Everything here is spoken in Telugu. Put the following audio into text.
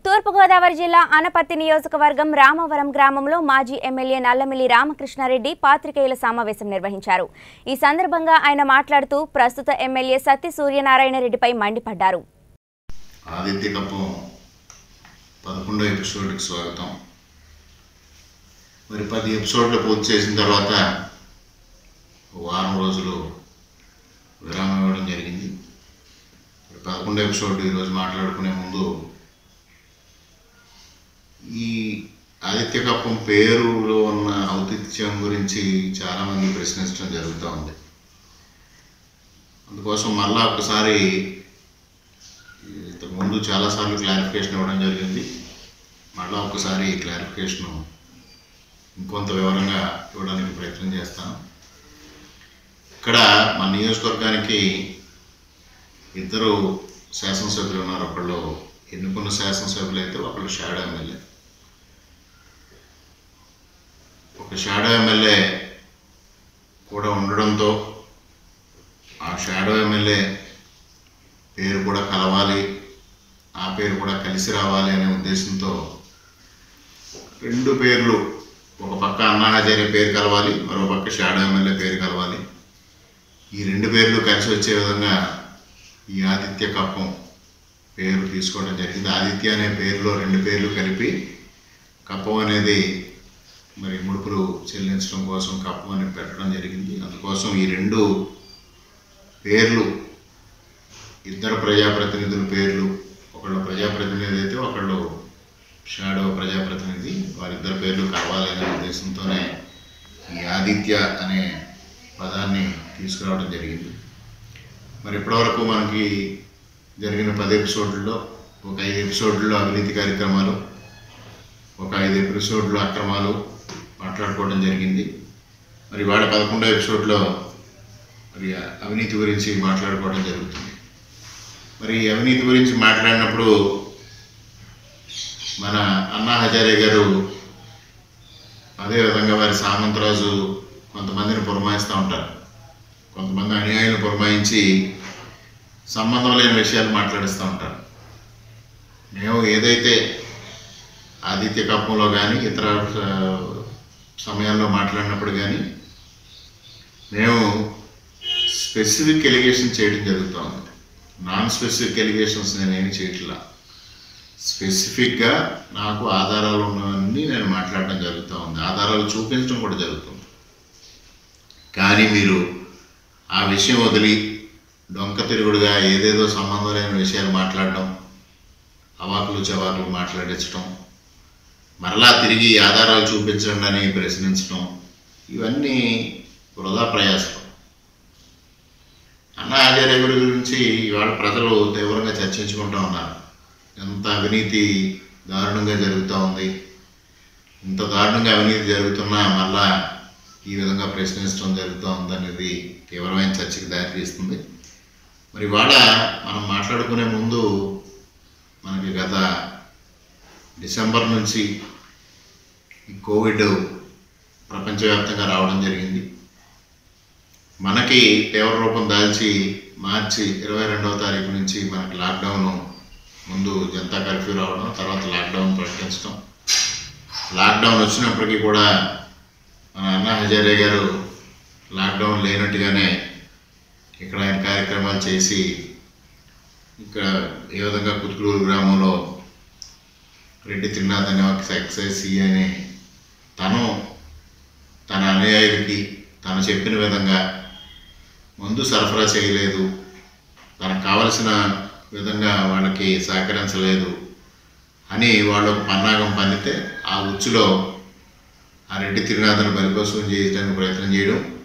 తూర్పుగోదావరి జిల్లా అనపర్తి నియోజకవర్గం రామవరం గ్రామంలో మాజీ ఎమ్మెల్యే నల్లమిల్లి రామకృష్ణారెడ్డి పాత్రికేయుల సమావేశం నిర్వహించారు ఈ సందర్భంగా ఆయన మాట్లాడుతూ ప్రస్తుత ఎమ్మెల్యే సత్తి సూర్యనారాయణ రెడ్డిపై మండిపడ్డారు ఆదిత్య కప్పం పదకొండో ఎపిసోడ్కి స్వాగతం మరి పది ఎపిసోడ్లు పూర్తి చేసిన తర్వాత ఒక వారం రోజులు విరామం ఇవ్వడం జరిగింది మరి పదకొండో ఎపిసోడ్ ఈరోజు మాట్లాడుకునే ముందు ఈ ఆదిత్య కప్పం పేరులో ఉన్న ఔతిథ్యం గురించి చాలామంది ప్రశ్నించడం జరుగుతూ ఉంది అందుకోసం మళ్ళా ఒకసారి ఇంతకుముందు చాలాసార్లు క్లారిఫికేషన్ ఇవ్వడం జరిగింది మళ్ళీ ఒకసారి ఈ క్లారిఫికేషన్ ఇంకొంత వివరంగా ఇవ్వడానికి ప్రయత్నం చేస్తాను ఇక్కడ మన నియోజకవర్గానికి ఇద్దరు శాసనసభ్యులు ఉన్నారు ఒకళ్ళు ఎన్నుకున్న శాసనసభ్యులు అయితే ఒకళ్ళు షాడో ఎమ్మెల్యే ఒక షాడో ఎమ్మెల్యే కూడా ఉండడంతో ఆ షాడో ఎమ్మెల్యే పేరు కూడా కలవాలి ఆ పేరు కూడా కలిసి రావాలి అనే ఉద్దేశంతో రెండు పేర్లు ఒక పక్క అన్నా హజారే పేరు కలవాలి మరో పక్క షాడో ఎమ్మెల్యే పేరు కలవాలి ఈ రెండు పేర్లు కలిసి వచ్చే విధంగా ఈ ఆదిత్య కప్పం పేరు తీసుకోవడం జరిగింది ఆదిత్య అనే పేరులో రెండు పేర్లు కలిపి కప్పం అనేది మరి ముడుపులు చెల్లించడం కోసం కప్పం అని పెట్టడం జరిగింది అందుకోసం ఈ రెండు పేర్లు ఇద్దరు ప్రజాప్రతినిధుల పేర్లు ఒకళ్ళు ప్రజాప్రతినిధి అయితే ఒకళ్ళు షాడో ప్రజాప్రతినిధి వారిద్దరి పేర్లు కావాలనే ఉద్దేశంతోనే ఈ ఆదిత్య అనే పదాన్ని తీసుకురావడం జరిగింది మరి ఇప్పటివరకు మనకి జరిగిన పది ఎపిసోడ్లలో ఒక ఐదు ఎపిసోడ్లలో అవినీతి కార్యక్రమాలు ఒక ఐదు ఎపిసోడ్లు అక్రమాలు మాట్లాడుకోవడం జరిగింది మరి వాడ పదకొండో ఎపిసోడ్లో మరి అవినీతి గురించి మాట్లాడుకోవడం జరుగుతుంది మరి ఈ అవినీతి గురించి మాట్లాడినప్పుడు మన అన్నా హజారే గారు అదేవిధంగా వారి సామంతరాజు కొంతమందిని పురమాయిస్తూ ఉంటారు కొంతమంది అనుయాయులను పురమాయించి సంబంధం లేని విషయాలు మాట్లాడిస్తూ ఉంటారు మేము ఏదైతే ఆదిత్య కప్పంలో కానీ ఇతర ఆ, సమయాల్లో మాట్లాడినప్పుడు కానీ మేము స్పెసిఫిక్ ఎలిగేషన్ చేయడం జరుగుతూ ఉంది నాన్ స్పెసిఫిక్ ఎలిగేషన్స్ నేనేమి చేయట్లా స్పెసిఫిక్గా నాకు ఆధారాలు ఉన్నవన్నీ నేను మాట్లాడడం జరుగుతూ ఉంది ఆధారాలు చూపించడం కూడా జరుగుతుంది కానీ మీరు ఆ విషయం వదిలి డొంక తిరుగుడుగా ఏదేదో సంబంధం లేని విషయాలు మాట్లాడడం అవాకులు చవాకులు మాట్లాడించడం మరలా తిరిగి ఆధారాలు చూపించండి అని ప్రశ్నించడం ఇవన్నీ వృధా ప్రయాసం అన్న ఆచార్య గురి గురించి ఇవాళ ప్రజలు తీవ్రంగా చర్చించుకుంటూ ఉన్నారు ఎంత అవినీతి దారుణంగా జరుగుతూ ఉంది ఇంత దారుణంగా అవినీతి జరుగుతున్నా మళ్ళా ఈ విధంగా ప్రశ్నించడం జరుగుతూ ఉందనేది తీవ్రమైన చర్చకి దారితీస్తుంది మరి ఇవాళ మనం మాట్లాడుకునే ముందు మనకి గత డిసెంబర్ నుంచి ఈ కోవిడ్ ప్రపంచవ్యాప్తంగా రావడం జరిగింది మనకి తీవ్ర రూపం దాల్చి మార్చి ఇరవై రెండవ తారీఖు నుంచి మనకి లాక్డౌన్ ముందు జనతా కర్ఫ్యూ రావడం తర్వాత లాక్డౌన్ ప్రకటించడం లాక్డౌన్ వచ్చినప్పటికీ కూడా మన అన్నా హజారే గారు లాక్డౌన్ లేనట్టుగానే ఇక్కడ ఆయన కార్యక్రమాలు చేసి ఇక్కడ ఏ విధంగా కుతుకులూరు గ్రామంలో రెడ్డి త్రినాథ్ అనే ఒక ఎక్సైజ్ సిఐని తను తన అనుయాయులకి తను చెప్పిన విధంగా మందు సరఫరా చేయలేదు తనకు కావలసిన విధంగా వాళ్ళకి సహకరించలేదు అని వాళ్ళు ఒక పన్నాగం పన్నితే ఆ ఉచ్చులో ఆ రెడ్డి తిరునాథను బలిపశువుని చేయడానికి ప్రయత్నం చేయడం